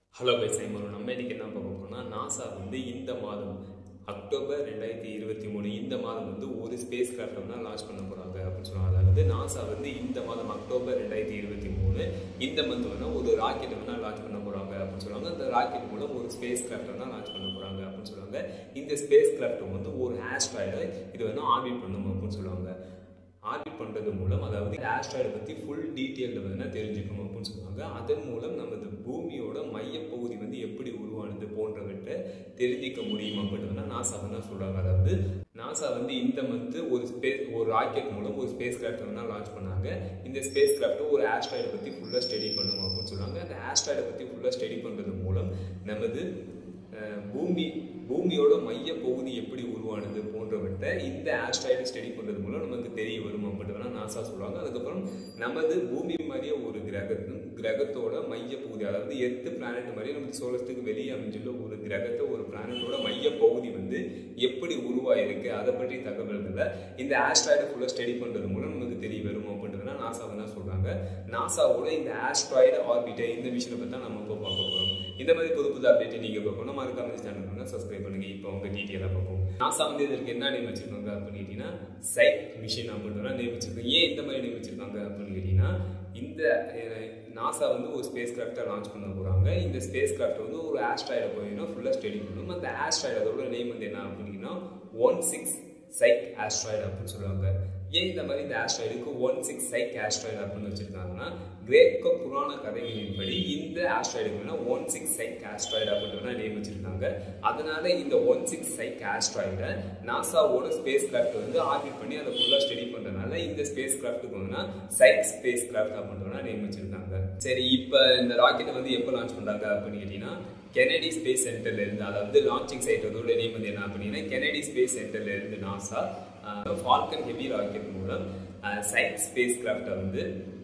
hello by Seymour நம்ம இன்னைக்கு என்ன பார்க்க போறோம்னா நாசா வந்து இந்த மாதம் அக்டோபர் ரெண்டாயிரத்தி இருபத்தி மூணு இந்த மாதம் வந்து ஒரு ஸ்பேஸ் கிராஃப்ட் வந்து லான்ச் பண்ண போறாங்க அப்படின்னு சொல்லுவாங்க அதாவது நாசா வந்து இந்த மாதம் அக்டோபர் ரெண்டாயிரத்தி இருபத்தி மூணு இந்த மந்த் வந்து ஒரு ராக்கெட் வந்து லான்ச் பண்ண போறாங்க அப்படின்னு சொல்லுவாங்க அந்த ராக்கெட் மூலம் ஒரு ஸ்பேஸ் கிராஃப்ட் வந்து லான்ச் பண்ண போறாங்க அப்படின்னு சொல்லுவாங்க இந்த ஸ்பேஸ் கிராஃப்ட் வந்து ஒரு ஆஸ்ட்ராய்டு இது வந்து ஆர்பிட் பண்ணும் அப்படின்னு சொல்லுவாங்க ஆர்பிட் பண்ணுறது மூலம் அதாவது ஆஸ்ட்ராய்டை பற்றி ஃபுல் டீட்டெயிலில் வந்து தெரிஞ்சுக்கணும் அப்படின்னு சொல்லுவாங்க அதன் மூலம் நமது பூமியோட மையப்பகுதி வந்து எப்படி உருவானது போன்றவற்றை தெரிஞ்சிக்க முடியும் அப்படின்னு நாசா வந்து சொல்கிறாங்க அதாவது நாசா வந்து இந்த மந்த் ஒரு ஸ்பேஸ் ஒரு ராக்கெட் மூலம் ஒரு ஸ்பேஸ் கிராஃப்ட் வந்து லான்ச் பண்ணாங்க இந்த ஸ்பேஸ் கிராஃப்ட் ஒரு ஆஸ்ட்ராய்டை பற்றி ஃபுல்லாக ஸ்டடி பண்ணும் அப்படின்னு சொல்லுவாங்க அந்த ஆஸ்ட்ராய்டை பற்றி ஃபுல்லாக ஸ்டடி பண்ணுறது மூலம் நமது அஹ், பூமி பூமியோட மைய பகுதி எப்படி உருவானது போன்றவற்றை இந்த ஆஸ்ட்ராய்டு ஸ்டடி பண்ணுறது மூலம் நமக்கு தெரிய வரும் அப்படின்ட்டு வேணா நாசா சொல்லுவாங்க அதுக்கப்புறம் நமது பூமி மாதிரியே ஒரு கிரகத்தும் கிரகத்தோட மைய பகுதி அதாவது எர்த்து பிளானட் மாதிரி நமக்கு சோழத்துக்கு வெளியே அமைஞ்சுள்ள ஒரு கிரகத்தை ஒரு பிளானட்டோட மைய பகுதி வந்து எப்படி உருவாயிருக்கு அதை பற்றி தகவல்களை இந்த ஆஸ்ட்ராய்டை ஃபுல்லாக ஸ்டடி பண்ணுறது மூலம் நமக்கு தெரிய வரும் அப்படின்றதுனா நாசா தான் சொல்கிறாங்க நாசாவோட இந்த ஆஸ்ட்ராய்டு ஆர்பிட்டை இந்த விஷயத்தை பற்றி தான் நம்ம இப்போ பார்க்க போகிறோம் இந்த மாதிரி புது புது அப்டேட் நீங்கள் பார்க்கணும் மறக்காம இந்த சேனல் பண்ணால் சப்ஸ்கிரைப் பண்ணுங்க இப்போ உங்க டீட்டெயிலாக பார்ப்போம் நாசா வந்து இதற்கு என்ன நேம் வச்சிருக்காங்க அப்படின்னு கேட்டிங்கன்னா சைட் மிஷின் அப்படின்றத நேம் வச்சிருக்காங்க ஏன் இந்த மாதிரி நேம் வச்சிருக்காங்க அப்படின்னு கேட்டிங்கன்னா இந்த அஹ், நாசா வந்து ஒரு ஸ்பேஸ் கிராஃப்டை லான்ச் பண்ண போகிறாங்க இந்த ஸ்பேஸ் கிராஃப்ட் வந்து ஒரு ஆஸ்ட்ராய்டை போயின்னா ஃபுல்லாக ஸ்டடி பண்ணணும் அந்த ஆஸ்ட்ராய்டு அதோட நேம் வந்து என்ன அப்படின்னா ஒன் சிக்ஸ் சைக் ஆஸ்ட்ராய்டு அப்படின்னு சொல்லுவாங்க ஏன் இந்த மாதிரி இந்த ஆஸ்ட்ராய்டுக்கு ஒன் சிக்ஸ் சைக் ஆஸ்ட்ராய்டு அப்படின்னு வச்சிருக்காங்கன்னா கிரேக்க புராண கதைகளின்படி இந்த ஆஸ்ட்ராய்டுக்கு ஒன் சிக்ஸ் சைக் ஆஸ்ட்ராய்டு அப்படின்ற நேம் வச்சிருக்காங்க அதனால இந்த ஒன் சிக்ஸ் சைக் ஆஸ்ட்ராய்டை நாசாவோட ஸ்பேஸ் கிராஃப்ட் வந்து ஆர்பிட் பண்ணி அதை ஃபுல்லாக ஸ்டடி பண்ணுறதுனால இந்த ஸ்பேஸ் கிராஃப்ட்டுக்கு வந்து சைக் ஸ்பேஸ் கிராஃப்ட் அப்படின்ற நேம் வச்சிருக்காங்க சரி இப்போ இந்த ராக்கெட்டை வந்து எப்போ லான்ச் பண்ணுறாங்க அப்படின்னு கேட்டிங்கன்னா கெனடி ஸ்பேஸ் சென்டர்ல இருந்து அதாவது லான்ச்சிங் சைட் வந்து நேம் வந்து என்ன அப்படின்னா கெனடி ஸ்பேஸ் சென்டர்ல இருந்து நாசா ஃபால்கன் ஹெவி ராக்கெட் மூலம் சைட் ஸ்பேஸ் கிராஃப்டை வந்து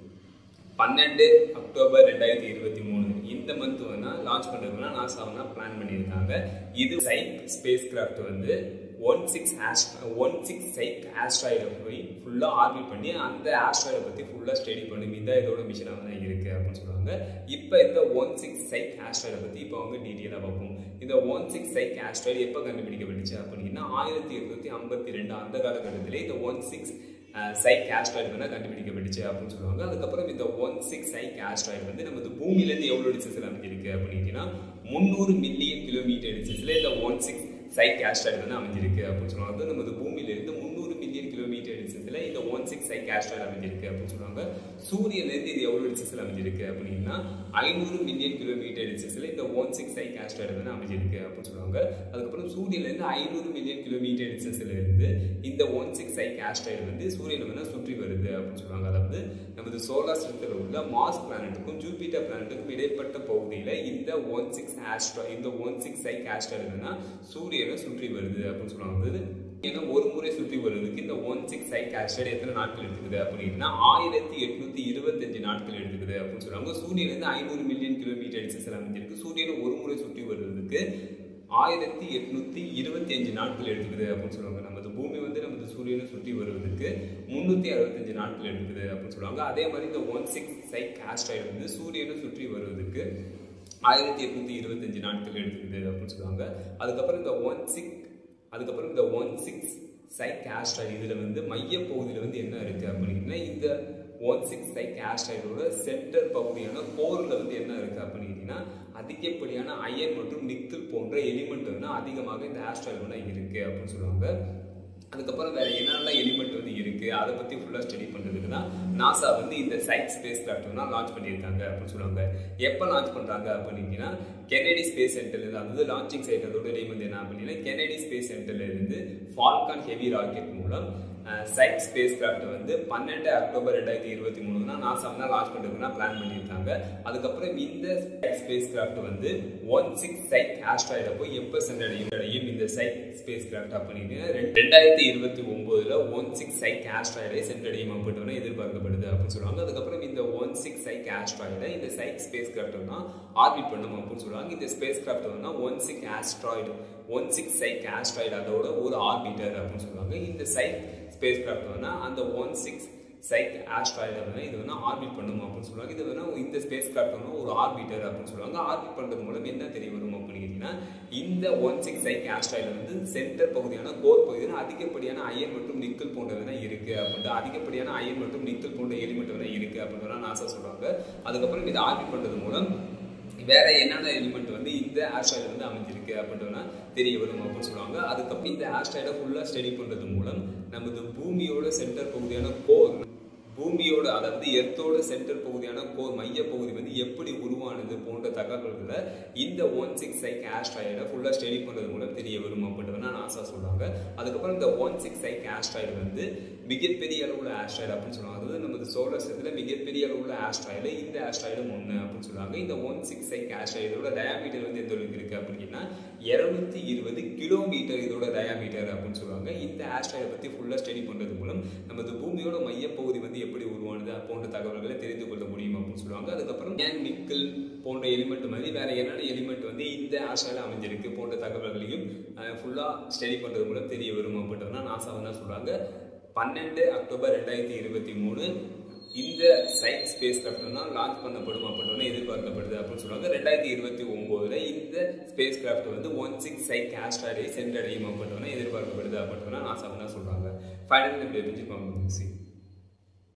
பன்னெண்டு அக்டோபர் ரெண்டாயிரத்தி இருபத்தி மூணு இந்த மந்த் வந்து லான்ச் பண்ணுறதுனா நாசா வந்து பிளான் பண்ணியிருக்காங்க இது சைக் ஸ்பேஸ் கிராஃப்ட் வந்து one six astro one six Psyche ஆஸ்ட்ராய்டை போய் ஃபுல்லாக ஆர்பிட் பண்ணி அந்த ஆஸ்ட்ராய்டை பற்றி ஃபுல்லாக ஸ்டடி பண்ணி இதான் இதோட மிஷனாக தான் இருக்குது அப்படின்னு சொல்லுவாங்க இப்போ இந்த ஒன் சிக்ஸ் சைக் ஆஸ்ட்ராய்டை பற்றி இப்போ அவங்க டீட்டெயிலாக பார்ப்போம் இந்த ஒன் சிக்ஸ் சைக் ஆஸ்ட்ராய்டு எப்போ கண்டுபிடிக்கப்பட்டுச்சு அப்படின்னா ஆயிரத்தி எட்நூற்றி ஐம்பத்தி ரெண்டு அந்த காலகட்டத்திலே இந்த ஒன் சிக்ஸ் சைக் ஆஸ்ட்ராய்டு வந்து கண்டுபிடிக்கப்பட்டுச்சு அப்படின்னு சொல்லுவாங்க அதுக்கப்புறம் இந்த ஒன் சிக்ஸ் சைக் ஆஸ்ட்ராய்டு வந்து நமது பூமியிலேருந்து எவ்வளோ டிஸ்டன்ஸில் அமைஞ்சிருக்கு அப்படின்னா முந்நூறு மில்லியன் கிலோமீட்டர் டிஸ்டன்ஸில் இந்த ஒன் சிக்ஸ் சைக் ஆஸ்ட்ராய்டு வந்து அமைஞ்சிருக்கு அப்படின்னு சொல்லுவாங்க அது நமது பூமியிலேருந்து முந்நூறு மில்லியன் கிலோமீட்டர் டிஸ்டன்ஸில் இந்த ஒன் சிக்ஸ் சைக் ஆஸ்ட்ராய்டு அமைஞ்சிருக்கு அப்படின்னு சொல்லுவாங்க சூரியன்லேருந்து இது எவ்வளோ டிஸ்டன்ஸில் அமைஞ்சிருக்கு அப்படின்னா ஐநூறு மில்லியன் கிலோமீட்டர் டிஸ்டன்ஸில் இந்த ஒன் சிக்ஸ் சைக் ஆஸ்ட்ராய்டு வந்து அமைஞ்சிருக்கு அப்படின்னு சொல்லுவாங்க அதுக்கப்புறம் சூரியன்லேருந்து ஐநூறு மில்லியன் கிலோமீட்டர் டிஸ்டன்ஸில் இருந்து இந்த ஒன் சிக்ஸ் சைக் ஆஸ்ட்ராய்டு வந்து சூரியனை வந்து சுற்றி வருது அப்படின்னு சொல்லுவாங்க அதாவது நமது சோலார் சிஸ்டத்தில் உள்ள மாஸ் பிளானட்டுக்கும் ஜூபிட்டர் பிளானட்டுக்கும் இடைப்பட்ட பகுதியில் இந்த ஒன் சிக்ஸ் ஆஸ்ட்ரா இந்த ஒன் சிக்ஸ் சைக் ஆஸ்ட்ராய்டுனா சூரியனை சுற்றி வருது அப்படின்னு சொல்லுவாங்க அதாவது ஏன்னா ஒரு முறை சுற்றி வருவதற்கு இந்த ஒன் சிக்ஸ் சைக் ஆஸ்ட்ராய்டு எத்தனை நாட்கள் எடுத்துக்குது அப்படின்னா ஆயிரத்தி எட்நூத்தி இருபத்தஞ்சு நாட்கள் எடுத்துக்குது அப்படின்னு சொல்லுவாங்க சூரியன்லேருந்து ஐநூறு மில்லியன் கிலோமீட்டர் டிஸ்டன்ஸ் அமைஞ்சிருக்கு சூரியனை ஒரு முறை சுற்றி வருவதற்கு ஆயிரத்தி எட்நூத்தி இருபத்தி அஞ்சு நாட்கள் எடுத்துக்குது அப்படின்னு சொல்லுவாங்க நமது பூமி வந்து நமது சூரியனை சுற்றி வருவதற்கு முந்நூற்றி அறுபத்தஞ்சு நாட்கள் எடுக்குது அப்படின்னு சொல்லுவாங்க அதே மாதிரி இந்த ஒன் சிக்ஸ் சைக் ஆஸ்ட்ராய்டு வந்து சூரியனை சுற்றி வருவதற்கு ஆயிரத்தி எட்நூத்தி இருபத்தஞ்சு நாட்கள் எடுத்துக்குது அப்படின்னு சொல்லுவாங்க அதுக்கப்புறம் இந்த ஒன் சிக்ஸ் அதுக்கப்புறம் இந்த ஒன் சிக்ஸ் சைக் ஆஸ்ட்ராய்டு இதில் வந்து மைய பகுதியில் வந்து என்ன இருக்குது அப்படின்னா இந்த ஒன் சிக்ஸ் சைக் ஆஸ்ட்ராய்டோட சென்டர் பகுதியான கோரில் வந்து என்ன இருக்குது அப்படின்னா அதிகப்படியான அயன் மற்றும் நிக்கல் போன்ற எலிமெண்ட் வந்து அதிகமாக இந்த ஆஸ்ட்ராய்டு வந்து இருக்குது அப்படின்னு சொல்லுவாங்க அதுக்கப்புறம் வேற என்னெல்லாம் எலிமெண்ட் வந்து இருக்கு அதை பத்தி ஃபுல்லா ஸ்டடி பண்றதுக்கு தான் நாசா வந்து இந்த சைட் ஸ்பேஸ் கிராஃப்ட் வந்து லான்ச் பண்ணியிருக்காங்க அப்படின்னு சொல்லுவாங்க எப்போ லான்ச் பண்றாங்க அப்படின்னா கெனடி ஸ்பேஸ் சென்டர்ல இருந்து அதாவது லான்ச்சிங் சைட் அதோட நேம் வந்து என்ன அப்படின்னா கெனடி ஸ்பேஸ் சென்டர்ல இருந்து ஃபால்கான் ஹெவி ராக்கெட் மூலம் சைட் ஸ்பேஸ் கிராஃப்ட் வந்து பன்னெண்டு அக்டோபர் ரெண்டாயிரத்தி இருபத்தி மூணு தான் நாசா வந்து லான்ச் பண்ணுறதுக்குன்னா பிளான் பண்ணியிருக்காங்க அதுக்கப்புறம் இந்த ஸ்பேஸ் கிராஃப்ட் வந்து ஒன் சிக்ஸ் சைட் ஆஸ்ட்ராய்டை போய் எப்போ சென்றடையும் அடையும் இந்த சைட் ஸ்பேஸ் கிராஃப்ட் அப்படின்னு ரெண்டாயிரத்தி இருபத்தி ஒன்பதுல ஒன் சிக்ஸ் சைக் ஆஸ்ட்ராய்டை சென்றடையும் அப்படின்னு எதிர்பார்க்கப்படுது அப்படின்னு சொல்லுவாங்க அதுக்கப்புறம் இந்த ஒன் சிக்ஸ் சைக் ஆஸ்ட்ராய்டை இந்த சைக் ஸ்பேஸ் கிராஃப்ட் தான் ஆர்பிட் பண்ணும் அப்படின்னு சொல்லுவாங்க இந்த ஸ்பேஸ் கிராஃப்ட் வந்து one six asteroid one six Psyche asteroid அதோட ஒரு ஆர்பிட்டர் அப்படின்னு சொல்லுவாங்க இந்த சைக் ஸ்பேஸ் கிராஃப்ட் வந்து அந்த ஒன் சிக்ஸ் சைக் ஆஸ்ட்ராய்டு அப்படின்னா இது வேணா ஆர்பிட் பண்ணும் அப்படின்னு சொல்லுவாங்க இது வேணா இந்த ஸ்பேஸ் கிராஃப்ட் வேணா ஒரு ஆர்பிட்டர் அப்படின்னு சொல்லுவாங்க ஆர்பிட் பண்றது மூலம் என்ன தெரிய வரும் அப்படின்னு கேட்டீங்கன்னா இந்த ஒன் சிக்ஸ் சைக் ஆஸ்ட்ராய்டு வந்து சென்டர் பகுதியான கோர் பகுதியில் அதிகப்படியான அயன் மற்றும் நிக்கல் போன்றதுனா இருக்கு அப்படின்ட்டு அதிகப்படியான அயன் மற்றும் நிக்கல் போன்ற எலிமெண்ட் வந்து இருக்கு அப்படின்னு நாசா சொல்றாங்க அதுக்கப்புறம் இதை ஆர்பிட் பண்றது மூலம் வேற என்னென்ன எலிமெண்ட் வந்து இந்த ஆஸ்ட்ராய்டு வந்து அமைஞ்சிருக்கு அப்படின்றனா தெரிய வரும் அப்படின்னு சொல்லுவாங்க அதுக்கப்புறம் இந்த ஆஸ்ட்ராய்டை ஃபுல்லாக ஸ்டடி பண்ணுறது மூலம் நமது பூமியோட சென்டர் பகுதியான கோர் பூமியோட அதாவது எர்த்தோட சென்டர் பகுதியான கோர் மைய பகுதி வந்து எப்படி உருவானது போன்ற தகவல்களை இந்த ஒன் சிக்ஸ் சைக் ஆஸ்ட்ராய்டை ஃபுல்லாக ஸ்டடி பண்ணுறது மூலம் தெரிய வரும் அப்படின்றத நாசா சொல்றாங்க அதுக்கப்புறம் இந்த ஒன் சிக்ஸ் சைக் ஆஸ்ட்ராய்டு வந்து மிகப்பெரிய அளவுள்ள ஆஸ்ட்ராய்டு அப்படின்னு சொல்லுவாங்க அதாவது நமது சோலர் சிஸ்டத்தில் மிகப்பெரிய அளவுள்ள ஆஸ்ட்ராய்டு இந்த ஆஸ்ட்ராய்டும் ஒன்று அப்படின்னு சொல்லுவாங்க இந்த ஒன் சிக்ஸ் சைக் ஆஸ்ட்ராய்டு இதோட டயாமீட்டர் வந்து எந்த அளவுக்கு இருக்கு அப்படின்னா இருநூத்தி இருபது கிலோமீட்டர் இதோட டயாமீட்டர் அப்படின்னு சொல்லுவாங்க இந்த ஆஸ்ட்ராய்டை பற்றி ஃபுல்லாக ஸ்டடி பண்ணுறது மூலம் நமது பூமியோட மையப்பகுதி வந்து எப்படி உருவானது போன்ற தகவல்களை தெரிந்து கொள்ள முடியும் அப்படின்னு சொல்லுவாங்க அதுக்கப்புறம் ஏன் நிக்கல் போன்ற எலிமெண்ட் மாதிரி வேற என்னென்ன எலிமெண்ட் வந்து இந்த ஆஸ்ட்ராய்டில் அமைஞ்சிருக்கு போன்ற தகவல்களையும் ஃபுல்லாக ஸ்டடி பண்ணுறது மூலம் தெரிய வரும் அப்படின்றதுனா நாசா வந்து சொல்கிறாங்க பன்னெண்டு அக்டோபர் ரெண்டாயிரத்தி இருபத்தி மூணு இந்த சைட் ஸ்பேஸ் கிராஃப்ட் தான் லான்ச் பண்ணப்படும் அப்படின்னு எதிர்பார்க்கப்படுது அப்படின்னு சொல்லுவாங்க ரெண்டாயிரத்தி இருபத்தி ஒம்போதுல இந்த ஸ்பேஸ் கிராஃப்ட் வந்து ஒன் சிக்ஸ் சைட் ஆஸ்ட்ராய்டை சென்றடையும் அப்படின்னு எதிர்பார்க்கப்படுது அப்படின்னு நாசா தான் சொல்றாங்க ஃபைனல் தெரிஞ்சுப்பாங்க